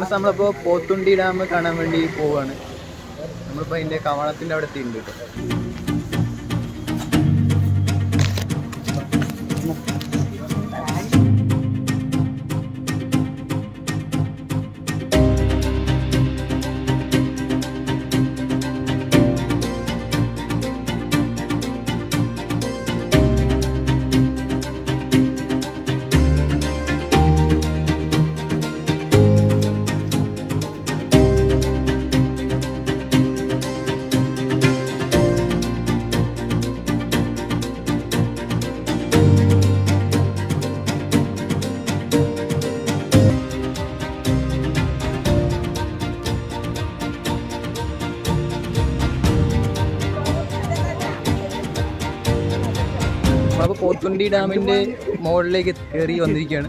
friends നമ്മളിപ്പോൾ Pothundi dam കാണാൻ വേണ്ടി പോവാണ് നമ്മളിപ്പോൾ അതിൻ്റെ കവാടത്തിൻ്റെ അവിടെ എത്തിയിട്ടുണ്ട് കേട്ടോ നമ്മളപ്പോൾ പോത്തുണ്ടി ഡാമിൻ്റെ മുകളിലേക്ക് കയറി വന്നിരിക്കുകയാണ്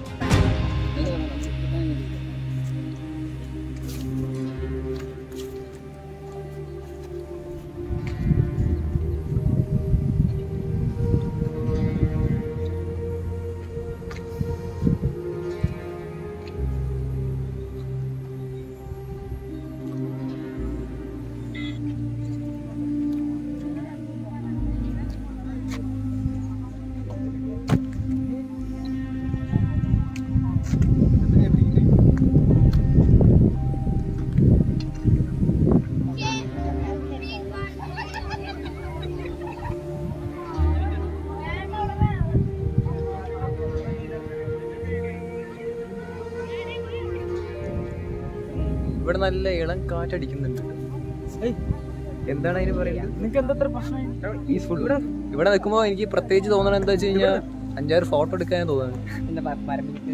ഇവിടെ നല്ല ഇളം കാറ്റടിക്കുന്നുണ്ട് എന്താണ് അതിന് പറയുന്നത് നിങ്ങൾക്ക് എന്താ പ്രശ്നം പീസ്ഫുൾ ഇവിടെ നിൽക്കുമ്പോൾ എനിക്ക് പ്രത്യേകിച്ച് തോന്നണത് എന്താ വെച്ച് കഴിഞ്ഞാൽ അഞ്ചാറ് ഫോട്ടോ എടുക്കാൻ തോന്നുന്നു എന്താ പരമ്പരത്തിൽ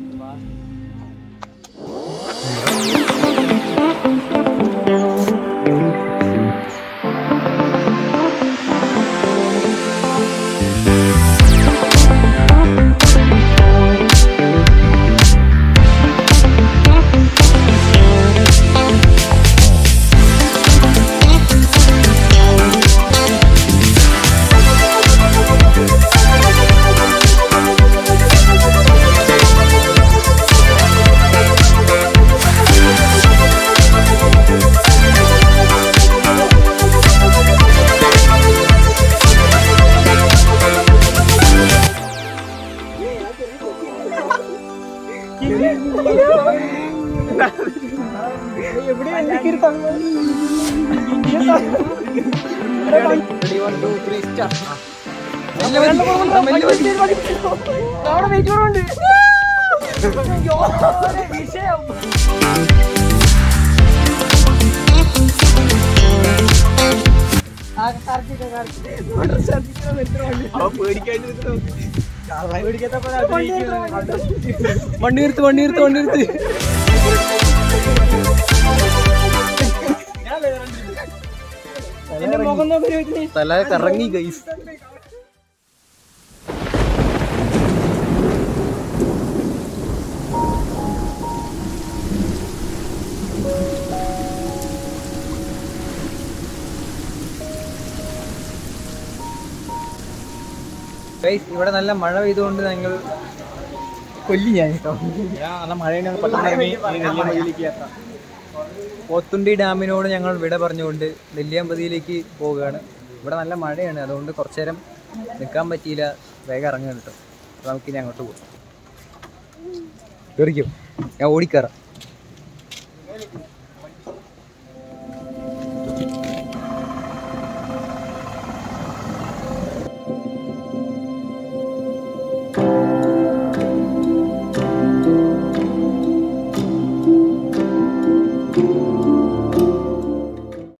വണ്ടി നിർത്ത് വണ്ടി നിർത്ത് വണ്ടി നിർത്ത് തല കറങ്ങി ഗൈസ് ഗൈസ് ഇവിടെ നല്ല മഴ പെയ്തുകൊണ്ട് ഞങ്ങൾ കൊല്ലി ഞാൻ കേട്ടോ നല്ല മഴയാണ് പെട്ടെന്ന് ഇറങ്ങി ഈ നെല്ലിയാമ്പതിയിലേക്ക് യാത്ര പോത്തുണ്ടി ഡാമിനോട് ഞങ്ങൾ വിട പറഞ്ഞുകൊണ്ട് നെല്ലിയാമ്പതിയിലേക്ക് പോവുകയാണ് ഇവിടെ നല്ല മഴയാണ് അതുകൊണ്ട് കുറച്ചു നേരം നിൽക്കാൻ പറ്റിയില്ല വേഗം ഇറങ്ങുക കേട്ടോ അപ്പോൾ നമുക്കിനി അങ്ങോട്ട് പോകാം കയറിക്കോ ഞാൻ ഓടിക്കയറാം